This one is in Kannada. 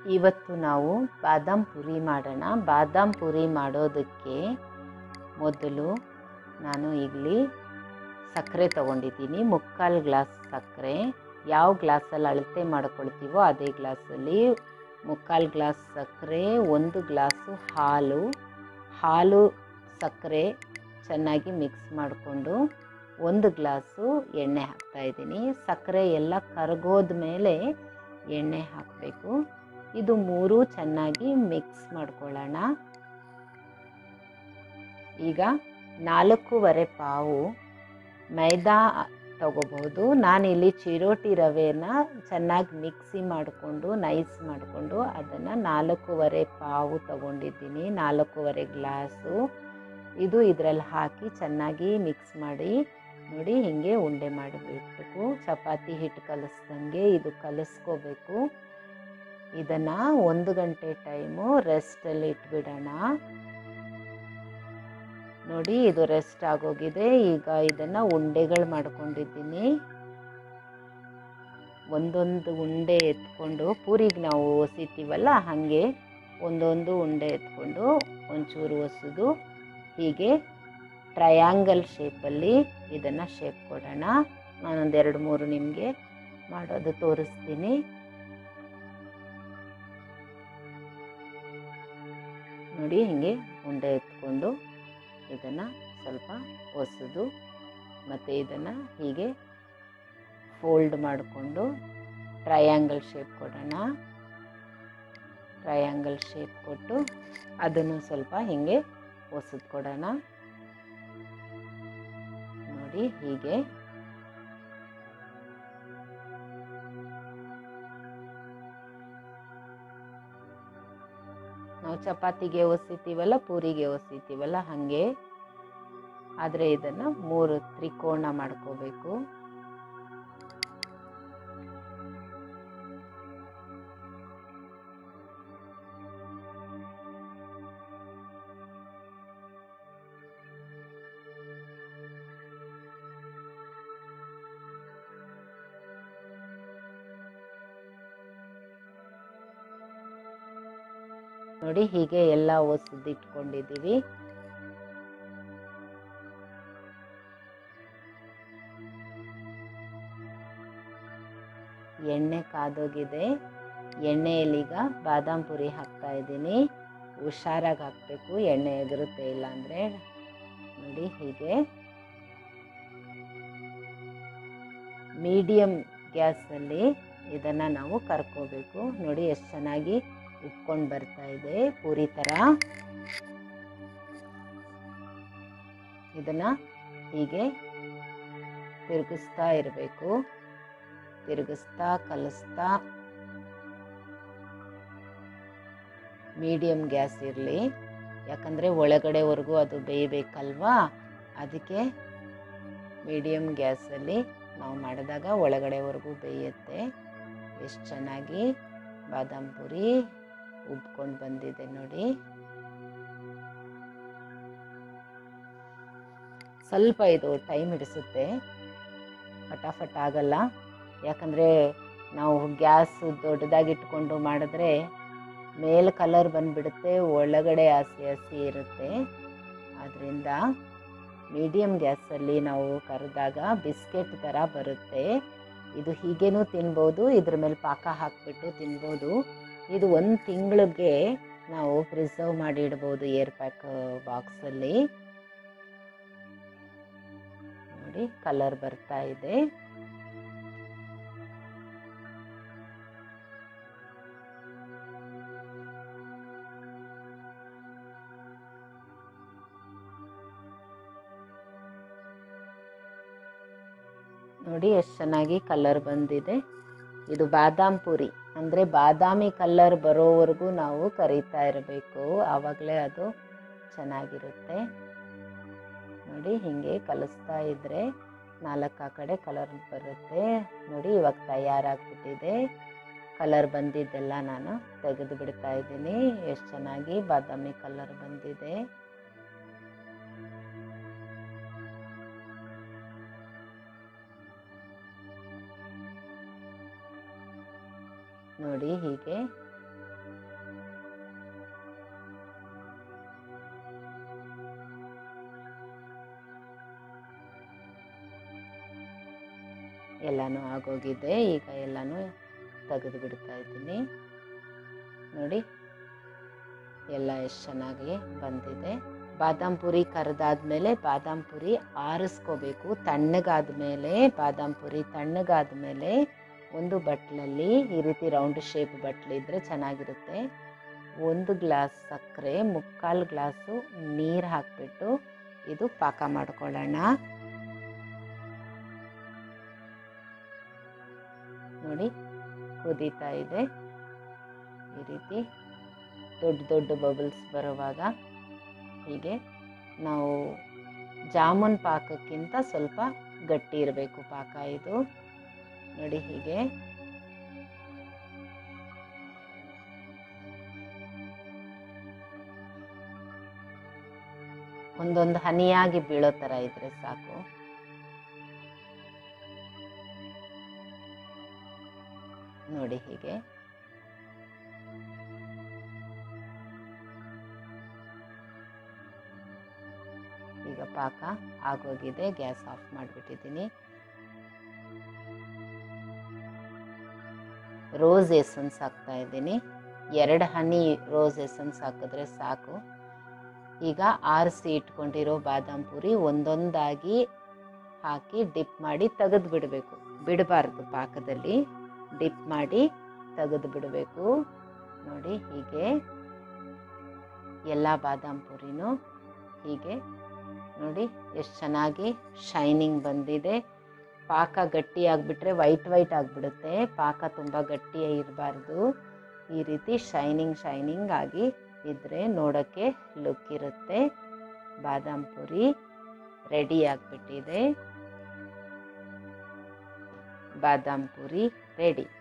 ಇವತ್ತು ನಾವು ಬಾದಾಮ್ ಪುರಿ ಮಾಡೋಣ ಬಾದಾಮ್ ಪುರಿ ಮಾಡೋದಕ್ಕೆ ಮೊದಲು ನಾನು ಇಲ್ಲಿ ಸಕ್ಕರೆ ತೊಗೊಂಡಿದ್ದೀನಿ ಮುಕ್ಕಾಲು ಗ್ಲಾಸ್ ಸಕ್ಕರೆ ಯಾವ ಗ್ಲಾಸಲ್ಲಿ ಅಳತೆ ಮಾಡ್ಕೊಳ್ತೀವೋ ಅದೇ ಗ್ಲಾಸಲ್ಲಿ ಮುಕ್ಕಾಲು ಗ್ಲಾಸ್ ಸಕ್ಕರೆ ಒಂದು ಗ್ಲಾಸು ಹಾಲು ಹಾಲು ಸಕ್ಕರೆ ಚೆನ್ನಾಗಿ ಮಿಕ್ಸ್ ಮಾಡಿಕೊಂಡು ಒಂದು ಗ್ಲಾಸು ಎಣ್ಣೆ ಹಾಕ್ತಾಯಿದ್ದೀನಿ ಸಕ್ಕರೆ ಎಲ್ಲ ಕರಗೋದ ಮೇಲೆ ಎಣ್ಣೆ ಹಾಕಬೇಕು ಇದು ಮೂರು ಚೆನ್ನಾಗಿ ಮಿಕ್ಸ್ ಮಾಡ್ಕೊಳ್ಳೋಣ ಈಗ ನಾಲ್ಕೂವರೆ ಪಾವು ಮೈದಾ ತಗೋಬಹುದು ನಾನಿಲ್ಲಿ ಚಿರೋಟಿ ರವೆನ ಚೆನ್ನಾಗಿ ಮಿಕ್ಸಿ ಮಾಡಿಕೊಂಡು ನೈಸ್ ಮಾಡಿಕೊಂಡು ಅದನ್ನು ನಾಲ್ಕೂವರೆ ಪಾವು ತಗೊಂಡಿದ್ದೀನಿ ನಾಲ್ಕೂವರೆ ಗ್ಲಾಸು ಇದು ಇದರಲ್ಲಿ ಹಾಕಿ ಚೆನ್ನಾಗಿ ಮಿಕ್ಸ್ ಮಾಡಿ ನೋಡಿ ಹೀಗೆ ಉಂಡೆ ಮಾಡಿಬಿಡ್ಬೇಕು ಚಪಾತಿ ಹಿಟ್ಟು ಕಲಿಸ್ದಂಗೆ ಇದು ಕಲಿಸ್ಕೋಬೇಕು ಇದನ್ನು ಒಂದು ಗಂಟೆ ಟೈಮು ರೆಸ್ಟಲ್ಲಿ ಇಟ್ಬಿಡೋಣ ನೋಡಿ ಇದು ರೆಸ್ಟ್ ಆಗೋಗಿದೆ ಈಗ ಇದನ್ನು ಉಂಡೆಗಳು ಮಾಡ್ಕೊಂಡಿದ್ದೀನಿ ಒಂದೊಂದು ಉಂಡೆ ಎತ್ಕೊಂಡು ಪೂರಿಗೆ ನಾವು ಒಸಿತೀವಲ್ಲ ಹಾಗೆ ಒಂದೊಂದು ಉಂಡೆ ಎತ್ಕೊಂಡು ಒಂಚೂರು ಒಸೋದು ಹೀಗೆ ಟ್ರಯಾಂಗಲ್ ಶೇಪಲ್ಲಿ ಇದನ್ನು ಶೇಪ್ ಕೊಡೋಣ ನಾನೊಂದು ಎರಡು ಮೂರು ನಿಮಗೆ ಮಾಡೋದು ತೋರಿಸ್ತೀನಿ ನೋಡಿ ಹೀಗೆ ಉಂಡೆ ಎತ್ಕೊಂಡು ಇದನ್ನು ಸ್ವಲ್ಪ ಒಸೋದು ಮತ್ತು ಇದನ್ನು ಹೀಗೆ ಫೋಲ್ಡ್ ಮಾಡಿಕೊಂಡು ಟ್ರಯಾಂಗಲ್ ಶೇಪ್ ಕೊಡೋಣ ಟ್ರಯಾಂಗಲ್ ಶೇಪ್ ಕೊಟ್ಟು ಅದನ್ನು ಸ್ವಲ್ಪ ಹೀಗೆ ಒಸದು ಕೊಡೋಣ ನೋಡಿ ಹೀಗೆ ನಾವು ಚಪಾತಿಗೆ ಒಸಿತೀವಲ್ಲ ಪೂರಿಗೆ ಒಸಿತೀವಲ್ಲ ಹಾಗೆ ಆದರೆ ಇದನ್ನು ಮೂರು ತ್ರಿಕೋಣ ಮಾಡ್ಕೋಬೇಕು ನೋಡಿ ಹೀಗೆ ಎಲ್ಲ ಒಸದಿಟ್ಕೊಂಡಿದ್ದೀವಿ ಎಣ್ಣೆ ಕಾದೋಗಿದೆ ಎಣ್ಣೆಯಲ್ಲೀಗ ಬಾದಾಮ್ ಪುರಿ ಹಾಕ್ತಾ ಇದ್ದೀನಿ ಹುಷಾರಾಗಿ ಹಾಕಬೇಕು ಎಣ್ಣೆ ಎದುರುತ್ತೆ ಇಲ್ಲ ಅಂದರೆ ನೋಡಿ ಹೀಗೆ ಮೀಡಿಯಮ್ ಗ್ಯಾಸಲ್ಲಿ ಇದನ್ನು ನಾವು ಕರ್ಕೋಬೇಕು ನೋಡಿ ಎಷ್ಟು ಚೆನ್ನಾಗಿ ಉಪ್ಕೊಂಡು ಬರ್ತಾ ಇದೆ ಪೂರಿ ಥರ ಇದನ್ನು ಹೀಗೆ ತಿರುಗಿಸ್ತಾ ಇರಬೇಕು ತಿರುಗಿಸ್ತಾ ಕಲಿಸ್ತಾ ಮೀಡಿಯಮ್ ಗ್ಯಾಸ್ ಇರಲಿ ಯಾಕಂದರೆ ಒಳಗಡೆವರೆಗೂ ಅದು ಬೇಯಬೇಕಲ್ವಾ ಅದಕ್ಕೆ ಮೀಡಿಯಮ್ ಗ್ಯಾಸಲ್ಲಿ ನಾವು ಮಾಡಿದಾಗ ಒಳಗಡೆವರೆಗೂ ಬೇಯುತ್ತೆ ಎಷ್ಟು ಚೆನ್ನಾಗಿ ಬಾದಾಮ್ ಪುರಿ ಉಬ್ಕೊಂಡು ಬಂದಿದೆ ನೋಡಿ ಸ್ವಲ್ಪ ಇದು ಟೈಮ್ ಹಿಡಿಸುತ್ತೆ ಫಟಾಫಟ್ ಆಗಲ್ಲ ಯಾಕಂದರೆ ನಾವು ಗ್ಯಾಸ್ ದೊಡ್ಡದಾಗಿ ಇಟ್ಕೊಂಡು ಮಾಡಿದ್ರೆ ಮೇಲೆ ಕಲರ್ ಬಂದುಬಿಡುತ್ತೆ ಒಳಗಡೆ ಹಸಿ ಹಸಿ ಇರುತ್ತೆ ಆದ್ದರಿಂದ ಮೀಡಿಯಮ್ ಗ್ಯಾಸಲ್ಲಿ ನಾವು ಕರೆದಾಗ ಬಿಸ್ಕೆಟ್ ಥರ ಬರುತ್ತೆ ಇದು ಹೀಗೇನೂ ತಿನ್ಬೋದು ಇದ್ರ ಮೇಲೆ ಪಾಕ ಹಾಕಿಬಿಟ್ಟು ತಿನ್ಬೋದು ಇದು ಒಂದು ತಿಂಗಳಿಗೆ ನಾವು ಪ್ರಿಸರ್ವ್ ಮಾಡಿ ಇಡ್ಬೋದು ಏರ್ ಪ್ಯಾಕ್ ಬಾಕ್ಸಲ್ಲಿ ನೋಡಿ ಕಲರ್ ಬರ್ತಾ ಇದೆ ನೋಡಿ ಎಷ್ಟು ಚೆನ್ನಾಗಿ ಕಲರ್ ಬಂದಿದೆ ಇದು ಬಾದಾಮ್ ಪುರಿ ಅಂದರೆ ಬಾದಾಮಿ ಕಲರ್ ಬರೋವರೆಗೂ ನಾವು ಕರಿತಾ ಇರಬೇಕು ಆವಾಗಲೇ ಅದು ಚೆನ್ನಾಗಿರುತ್ತೆ ನೋಡಿ ಹೀಗೆ ಕಲಿಸ್ತಾ ಇದ್ದರೆ ನಾಲ್ಕು ಆ ಕಡೆ ಕಲರ್ ಬರುತ್ತೆ ನೋಡಿ ಇವಾಗ ತಯಾರಾಗ್ಬಿಟ್ಟಿದೆ ಕಲರ್ ಬಂದಿದ್ದೆಲ್ಲ ನಾನು ತೆಗೆದು ಬಿಡ್ತಾ ಇದ್ದೀನಿ ಎಷ್ಟು ಚೆನ್ನಾಗಿ ಬಾದಾಮಿ ಕಲರ್ ಬಂದಿದೆ ನೋಡಿ ಹೀಗೆ ಎಲ್ಲನೂ ಆಗೋಗಿದೆ ಈಗ ಎಲ್ಲನೂ ತೆಗೆದು ಬಿಡ್ತಾ ಇದ್ದೀನಿ ನೋಡಿ ಎಲ್ಲ ಎಷ್ಟು ಚೆನ್ನಾಗಿ ಬಂದಿದೆ ಬಾದಾಮ್ ಪುರಿ ಕರೆದಾದ್ಮೇಲೆ ಬಾದಾಮ್ ಪುರಿ ಆರಿಸ್ಕೋಬೇಕು ತಣ್ಣಗಾದ್ಮೇಲೆ ಬಾದಾಮ್ ಪುರಿ ತಣ್ಣಗಾದ್ಮೇಲೆ ಒಂದು ಬಟ್ಲಲ್ಲಿ ಈ ರೀತಿ ರೌಂಡ್ ಶೇಪ್ ಬಟ್ಲಿದ್ರೆ ಚೆನ್ನಾಗಿರುತ್ತೆ ಒಂದು ಗ್ಲಾಸ್ ಸಕ್ಕರೆ ಮುಕ್ಕಾಲು ಗ್ಲಾಸು ನೀರು ಹಾಕಿಬಿಟ್ಟು ಇದು ಪಾಕ ಮಾಡ್ಕೊಳ್ಳೋಣ ನೋಡಿ ಕುದೀತಾ ಇದೆ ಈ ರೀತಿ ದೊಡ್ಡ ದೊಡ್ಡ ಬಬಲ್ಸ್ ಬರುವಾಗ ಹೀಗೆ ನಾವು ಜಾಮೂನ್ ಪಾಕಕ್ಕಿಂತ ಸ್ವಲ್ಪ ಗಟ್ಟಿ ಇರಬೇಕು ಪಾಕ ಇದು ನೋಡಿ ಹೀಗೆ ಒಂದೊಂದು ಹನಿಯಾಗಿ ಬೀಳೋ ಥರ ಇದ್ರೆ ಸಾಕು ನೋಡಿ ಹೀಗೆ ಈಗ ಪಾಕ ಆಗೋಗಿದೆ ಗ್ಯಾಸ್ ಆಫ್ ಮಾಡಿಬಿಟ್ಟಿದ್ದೀನಿ ರೋಸ್ ಎಸನ್ಸ್ ಹಾಕ್ತಾ ಇದ್ದೀನಿ ಎರಡು ಹನಿ ರೋಸ್ ಎಸನ್ಸ್ ಹಾಕಿದ್ರೆ ಸಾಕು ಈಗ ಆರಿಸಿ ಇಟ್ಕೊಂಡಿರೋ ಬಾದಾಮ್ ಪುರಿ ಒಂದೊಂದಾಗಿ ಹಾಕಿ ಡಿಪ್ ಮಾಡಿ ತೆಗೆದು ಬಿಡಬೇಕು ಬಿಡಬಾರ್ದು ಪಾಕದಲ್ಲಿ ಡಿಪ್ ಮಾಡಿ ತೆಗೆದು ಬಿಡಬೇಕು ನೋಡಿ ಹೀಗೆ ಎಲ್ಲ ಬಾದಾಮ್ ಪುರಿನೂ ಹೀಗೆ ನೋಡಿ ಎಷ್ಟು ಚೆನ್ನಾಗಿ ಶೈನಿಂಗ್ ಬಂದಿದೆ ಪಾಕ ಗಟ್ಟಿ ಆಗಿಬಿಟ್ರೆ ವೈಟ್ ವೈಟ್ ಆಗಿಬಿಡುತ್ತೆ ಪಾಕ ತುಂಬ ಗಟ್ಟಿ ಇರಬಾರ್ದು ಈ ರೀತಿ ಶೈನಿಂಗ್ ಶೈನಿಂಗ್ ಆಗಿ ಇದ್ದರೆ ನೋಡೋಕ್ಕೆ ಲುಕ್ ಇರುತ್ತೆ ಬಾದಾಮ್ ಪುರಿ ರೆಡಿ ಆಗಿಬಿಟ್ಟಿದೆ ಬಾದಾಮ್ ಪುರಿ ರೆಡಿ